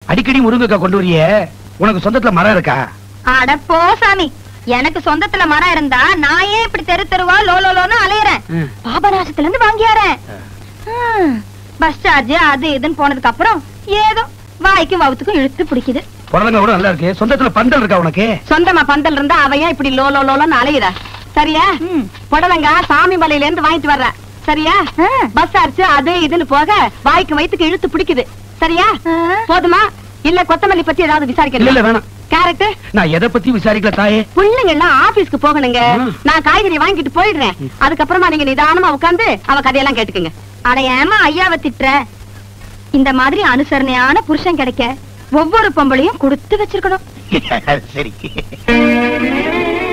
அடிக்கடி முருங்கைக்காய் கொண்டு வரியே உனக்கு சொந்தத்துல மரம் இருக்கா அட போ சாமி எனக்கு சொந்தத்துல மரம் இருந்தா நான் ஏன் இப்படி தெரு தெருவா லோ லோ லோன்னு அலையறேன் ம். பாபநாசத்துல இருந்து வாங்கியாரேன் பஸ் சார்ஜ் அது இதுன்னு போனதுக்கு அப்புறம் ஏதோ வாய்க்கும் வவுத்துக்கும் இழுத்து பிடிக்குது புடலங்க கூட நல்லா இருக்கு சொந்தத்துல பந்தல் இருக்கா உனக்கு சொந்தமா பந்தல் இருந்தா அவன் ஏன் இப்படி லோ லோ லோலன்னு அலையுறா சரியா ம். புடலங்க சாமி மலையில இருந்து வாங்கிட்டு வர்ற சரியா ஆ. பஸ் அரிச்சு அது இதுன்னு போக வாய்க்கு வயித்துக்கு இழுத்து பிடிக்குது சரியா ஆ. போதுமா இல்ல கொத்தமல்லி பத்தி ஏதாவது இல்ல இல்ல விசாரிக்கணும் வேணாம் கேரட் நான் எதை பத்தி விசாரிக்கல தாயே பிள்ளைங்க எல்லாம் ஆபீஸ்க்கு போகணுங்க ம். நான் காய்கறி வாங்கிட்டு போயிடுறேன் அதுக்கப்புறமா நீங்க நிதானமா உட்கார்ந்து அவ கதையெல்லாம் கேட்டுக்குங்க அட ஏமா ஐயாவை திட்டுற இந்த மாதிரி அனுசரணையான புருஷன் கிடைக்க ஒவ்வொரு பொம்பளையும் கொடுத்து வச்சிருக்கணும் சரி